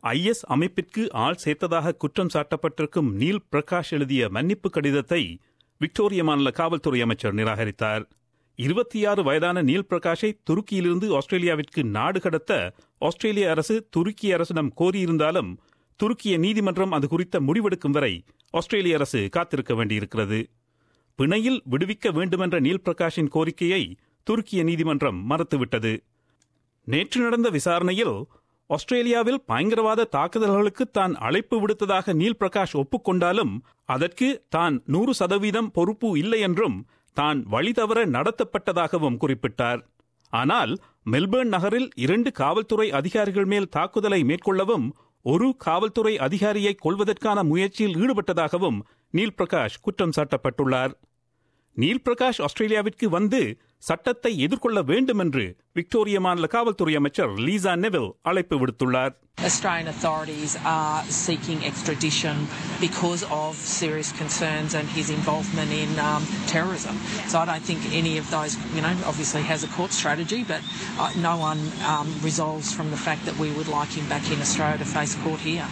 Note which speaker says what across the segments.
Speaker 1: IS அமைப்பிற்கு ஆள் சேர்த்ததாக குற்றம் சாட்டப்பட்டிருக்கும் நீல் பிரகாஷ் எழுதிய மன்னிப்பு கடிதத்தை விக்டோரிய மாநில காவல்துறை அமைச்சர் நிராகரித்தார் இருபத்தி ஆறு வயதான நீல் பிரகாஷை துருக்கியிலிருந்து ஆஸ்திரேலியாவிற்கு நாடு கடத்த ஆஸ்திரேலிய அரசு துருக்கி அரசிடம் கோரியிருந்தாலும் துருக்கிய நீதிமன்றம் அது குறித்த முடிவெடுக்கும் வரை ஆஸ்திரேலிய அரசு காத்திருக்க வேண்டியிருக்கிறது பிணையில் விடுவிக்க வேண்டுமென்ற நீல் பிரகாஷின் கோரிக்கையை துருக்கிய நீதிமன்றம் மறுத்துவிட்டது நேற்று நடந்த விசாரணையில் ஆஸ்திரேலியாவில் பயங்கரவாத தாக்குதல்களுக்கு தான் அழைப்பு விடுத்ததாக நீல் பிரகாஷ் ஒப்புக்கொண்டாலும் அதற்கு தான் நூறு சதவீதம் பொறுப்பு இல்லை என்றும் தான் வழிதவற நடத்தப்பட்டதாகவும் குறிப்பிட்டார் ஆனால் மெல்பர்ன் நகரில் இரண்டு காவல்துறை அதிகாரிகள் மேல் தாக்குதலை மேற்கொள்ளவும் ஒரு காவல்துறை அதிகாரியை கொள்வதற்கான முயற்சியில் ஈடுபட்டதாகவும் நீல் பிரகாஷ் குற்றம் சாட்டப்பட்டுள்ளார் நீல் பிரகாஷ் ஆஸ்திரேலியாவிற்கு வந்து சட்டத்தை எதிர்கொள்ள வேண்டும் என்று விக்டோரிய மாநில காவல்துறை அமைச்சர் லீசா நெவில் அழைப்பு விடுத்துள்ளார்
Speaker 2: Australian authorities are seeking extradition because of serious concerns and his involvement in um, terrorism. So I don't think any of those, you know, obviously has a court strategy, but uh, no one um, resolves from the fact that we would like him back in Australia to face court here.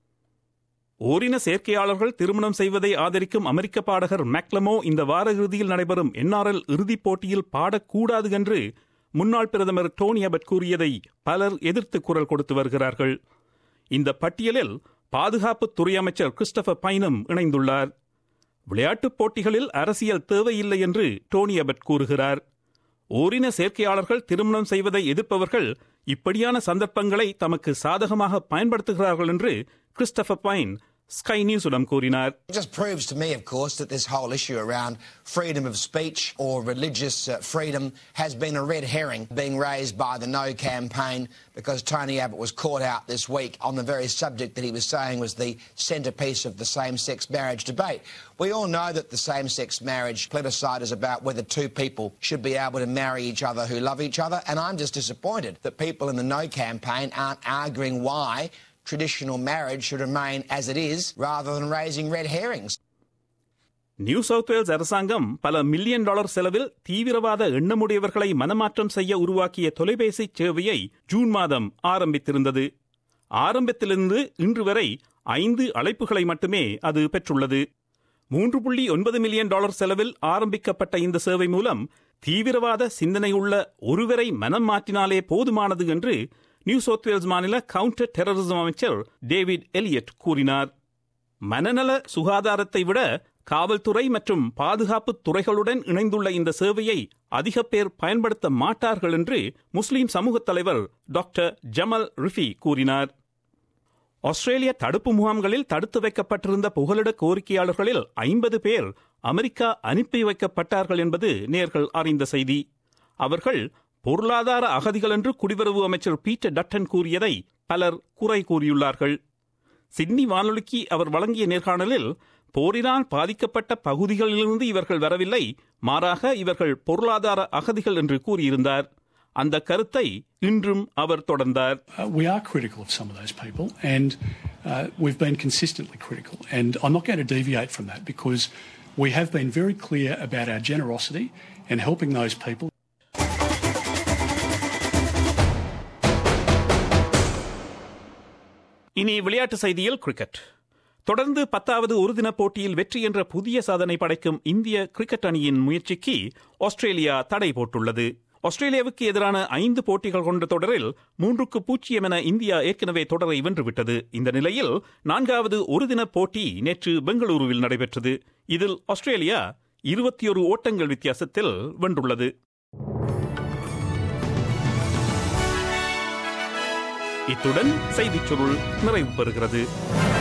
Speaker 1: ஓரின சேர்க்கையாளர்கள் திருமணம் செய்வதை ஆதரிக்கும் அமெரிக்க பாடகர் மேக்லமோ இந்த வார இறுதியில் நடைபெறும் NRL இறுதிப் போட்டியில் பாடக்கூடாது என்று முன்னாள் பிரதமர் டோனி அபட் கூறியதை பலர் எதிர்த்து குரல் கொடுத்து வருகிறார்கள் இந்த பட்டியலில் பாதுகாப்புத்துறை அமைச்சர் கிறிஸ்டபர் பைனும் இணைந்துள்ளார் விளையாட்டுப் போட்டிகளில் அரசியல் தேவையில்லை என்று டோனி அபட் கூறுகிறார் ஓரின சேர்க்கையாளர்கள் திருமணம் செய்வதை எதிர்ப்பவர்கள் இப்படியான சந்தர்ப்பங்களை தமக்கு சாதகமாக பயன்படுத்துகிறார்கள் என்று கிறிஸ்டபர் பைன் ஸ்கை நியூஸிடம் கூறினார்
Speaker 3: It just proves to me, of course, that this whole issue around freedom of speech or religious uh, freedom has been a red herring being raised by the No campaign because Tony Abbott was caught out this week on the very subject that he was saying was the centrepiece of the same-sex marriage debate. We all know that the same-sex marriage plebiscite is about whether two people should be able to marry each other who love each other, and I'm just disappointed that people in the No campaign aren't arguing why traditional marriage should remain as it is rather than raising red herrings.
Speaker 1: New South Wales அரசாங்கம் பல million dollar செலவில் தீவிரவாத எண்ணமுடையவர்களை மனமாற்றம் செய்ய உருவாக்கிய தொலைபேசி சேவையை June மாதம் ஆரம்பித்திருந்தது ஆரம்பத்திலிருந்து இன்று வரை ஐந்து அழைப்புகளை மட்டுமே அது பெற்றுள்ளது மூன்று புள்ளி ஒன்பது மில்லியன் டாலர் செலவில் ஆரம்பிக்கப்பட்ட இந்த சேவை மூலம் தீவிரவாத சிந்தனையுள்ள ஒருவரை மனம் மாற்றினாலே போதுமானது என்று நியூ சவுத் வேல்ஸ் மாநில கவுண்டர் டெரரிசம் அமைச்சர் டேவிட் எலியட் கூறினார் மனநல சுகாதாரத்தை விட காவல்துறை மற்றும் பாதுகாப்பு துறைகளுடன் இணைந்துள்ள இந்த சேவையை அதிக பேர் பயன்படுத்த மாட்டார்கள் என்று முஸ்லிம் சமூகத் தலைவர் டாக்டர் ஜமல் ரிஃபி கூறினார் ஆஸ்திரேலிய தடுப்பு முகாம்களில் தடுத்து வைக்கப்பட்டிருந்த புகலிட கோரிக்கையாளர்களில் ஐம்பது பேர் அமெரிக்கா அனுப்பி வைக்கப்பட்டார்கள் என்பது நேர்கள் அறிந்த செய்தி அவர்கள் பொருளாதார அகதிகள் என்று குடிவரவு அமைச்சர் பீட்டர் டட்டன் கூறியதை பலர் குறை கூறியுள்ளார்கள் சிட்னி வானொலிக்கு அவர் வழங்கிய நேர்காணலில் போரினால் பாதிக்கப்பட்ட பகுதிகளிலிருந்து இவர்கள் வரவில்லை மாறாக இவர்கள் பொருளாதார அகதிகள் என்று கூறியிருந்தார் அந்த கருத்தை இன்றும் அவர் தொடர்ந்தார்
Speaker 4: Uh, we are critical of some of those people, and uh, we've been consistently critical. And I'm not going to deviate from that because we have been very clear about our generosity and helping those people.
Speaker 1: இனி விளையாட்டு செய்தியில் cricket தொடர்ந்து பத்தாவது ஒருதின போட்டியில் வெற்றி என்ற புதிய சாதனை படைக்கும் இந்திய கிரிக்கெட் அணியின் முயற்சிக்கு ஆஸ்திரேலியா தடை போட்டுள்ளது ஆஸ்திரேலியாவுக்கு எதிரான ஐந்து போட்டிகள் கொண்ட தொடரில் மூன்றுக்கு பூஜ்ஜியம் என இந்தியா ஏற்கனவே தொடரை வென்றுவிட்டது இந்த நிலையில் நான்காவது ஒருதின போட்டி நேற்று பெங்களூருவில் நடைபெற்றது இதில் ஆஸ்திரேலியா இருபத்தி ஒரு ஓட்டங்கள் வித்தியாசத்தில் வென்றுள்ளது இத்துடன் செய்திச் சுருள் நிறைவு பெறுகிறது